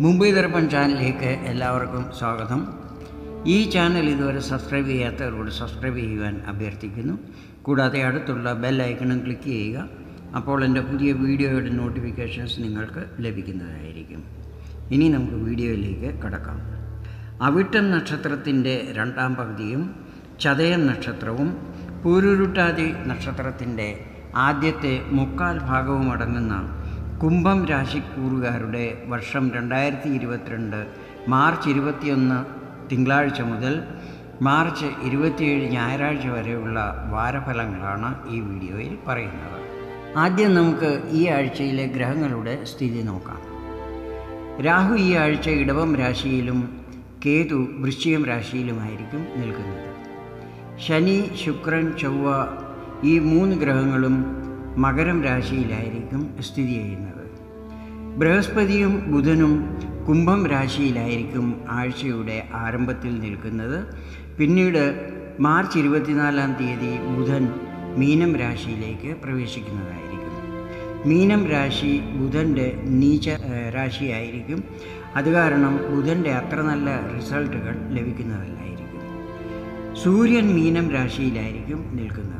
മുംബൈ ദർപ്പൺ ചാനലിലേക്ക് എല്ലാവർക്കും സ്വാഗതം ഈ ചാനൽ ഇതുവരെ സബ്സ്ക്രൈബ് ചെയ്യാത്തവരോട് സബ്സ്ക്രൈബ് ചെയ്യുവാൻ അഭ്യർത്ഥിക്കുന്നു കൂടാതെ അടുത്തുള്ള ബെൽ ഐക്കണും ക്ലിക്ക് ചെയ്യുക അപ്പോൾ എൻ്റെ പുതിയ വീഡിയോയുടെ നോട്ടിഫിക്കേഷൻസ് നിങ്ങൾക്ക് ലഭിക്കുന്നതായിരിക്കും ഇനി നമുക്ക് വീഡിയോയിലേക്ക് കടക്കാം അവിട്ടം നക്ഷത്രത്തിൻ്റെ രണ്ടാം പകുതിയും ചതയം നക്ഷത്രവും പൂരുരുട്ടാതി നക്ഷത്രത്തിൻ്റെ ആദ്യത്തെ മുക്കാൽ ഭാഗവും അടങ്ങുന്ന കുംഭം രാശിക്കൂറുകാരുടെ വർഷം രണ്ടായിരത്തി ഇരുപത്തിരണ്ട് മാർച്ച് ഇരുപത്തിയൊന്ന് തിങ്കളാഴ്ച മുതൽ മാർച്ച് ഇരുപത്തിയേഴ് ഞായറാഴ്ച വരെയുള്ള വാരഫലങ്ങളാണ് ഈ വീഡിയോയിൽ പറയുന്നത് ആദ്യം നമുക്ക് ഈ ആഴ്ചയിലെ ഗ്രഹങ്ങളുടെ സ്ഥിതി നോക്കാം രാഹു ഈ ആഴ്ച ഇടവം രാശിയിലും കേതു വൃശ്ചികം രാശിയിലുമായിരിക്കും നിൽക്കുന്നത് ശനി ശുക്രൻ ചൊവ്വ ഈ മൂന്ന് ഗ്രഹങ്ങളും മകരം രാശിയിലായിരിക്കും സ്ഥിതി ചെയ്യുന്നത് ബൃഹസ്പതിയും ബുധനും കുംഭം രാശിയിലായിരിക്കും ആഴ്ചയുടെ ആരംഭത്തിൽ നിൽക്കുന്നത് പിന്നീട് മാർച്ച് ഇരുപത്തിനാലാം തീയതി ബുധൻ മീനം രാശിയിലേക്ക് പ്രവേശിക്കുന്നതായിരിക്കും മീനം രാശി ബുധൻ്റെ നീച ഏഹ്, രാശിയായിരിക്കും അത് കാരണം ബുധൻ്റെ അത്ര നല്ല റിസൾട്ടുകൾ ലഭിക്കുന്നതല്ലായിരിക്കും സൂര്യൻ മീനം രാശിയിലായിരിക്കും നിൽക്കുന്നത്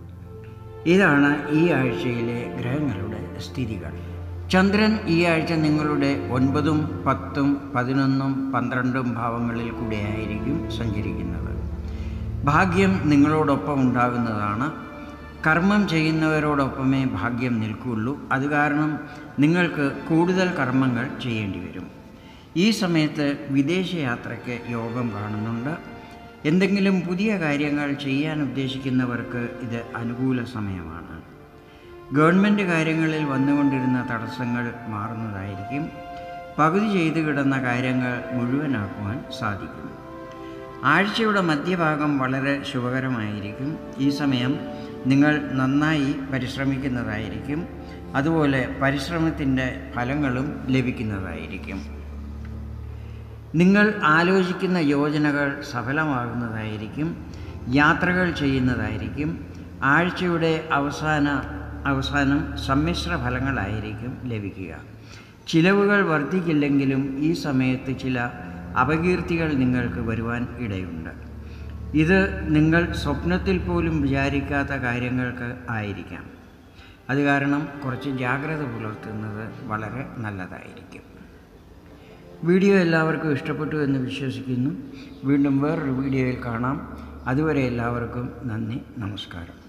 ഇതാണ് ഈ ആഴ്ചയിലെ ഗ്രഹങ്ങളുടെ സ്ഥിതികൾ ചന്ദ്രൻ ഈ ആഴ്ച നിങ്ങളുടെ ഒൻപതും പത്തും പതിനൊന്നും പന്ത്രണ്ടും ഭാവങ്ങളിൽ കൂടെയായിരിക്കും സഞ്ചരിക്കുന്നത് ഭാഗ്യം നിങ്ങളോടൊപ്പം ഉണ്ടാകുന്നതാണ് കർമ്മം ചെയ്യുന്നവരോടൊപ്പമേ ഭാഗ്യം നിൽക്കുകയുള്ളൂ അത് കാരണം നിങ്ങൾക്ക് കൂടുതൽ കർമ്മങ്ങൾ ചെയ്യേണ്ടി വരും ഈ സമയത്ത് വിദേശയാത്രയ്ക്ക് യോഗം കാണുന്നുണ്ട് എന്തെങ്കിലും പുതിയ കാര്യങ്ങൾ ചെയ്യാൻ ഉദ്ദേശിക്കുന്നവർക്ക് ഇത് അനുകൂല സമയമാണ് ഗവൺമെൻറ് കാര്യങ്ങളിൽ വന്നുകൊണ്ടിരുന്ന തടസ്സങ്ങൾ മാറുന്നതായിരിക്കും പകുതി ചെയ്തു കിടന്ന കാര്യങ്ങൾ മുഴുവനാക്കുവാൻ സാധിക്കും ആഴ്ചയുടെ മധ്യഭാഗം വളരെ ശുഭകരമായിരിക്കും ഈ സമയം നിങ്ങൾ നന്നായി പരിശ്രമിക്കുന്നതായിരിക്കും അതുപോലെ പരിശ്രമത്തിൻ്റെ ഫലങ്ങളും ലഭിക്കുന്നതായിരിക്കും നിങ്ങൾ ആലോചിക്കുന്ന യോജനകൾ സഫലമാകുന്നതായിരിക്കും യാത്രകൾ ചെയ്യുന്നതായിരിക്കും ആഴ്ചയുടെ അവസാന അവസാനം സമ്മിശ്ര ഫലങ്ങളായിരിക്കും ലഭിക്കുക ചിലവുകൾ വർദ്ധിക്കില്ലെങ്കിലും ഈ സമയത്ത് ചില അപകീർത്തികൾ നിങ്ങൾക്ക് വരുവാൻ ഇടയുണ്ട് ഇത് നിങ്ങൾ സ്വപ്നത്തിൽ പോലും വിചാരിക്കാത്ത കാര്യങ്ങൾക്ക് ആയിരിക്കാം അത് കാരണം കുറച്ച് ജാഗ്രത പുലർത്തുന്നത് വളരെ നല്ലതായിരിക്കും വീഡിയോ എല്ലാവർക്കും ഇഷ്ടപ്പെട്ടു എന്ന് വിശ്വസിക്കുന്നു വീണ്ടും വേറൊരു വീഡിയോയിൽ കാണാം അതുവരെ എല്ലാവർക്കും നന്ദി നമസ്കാരം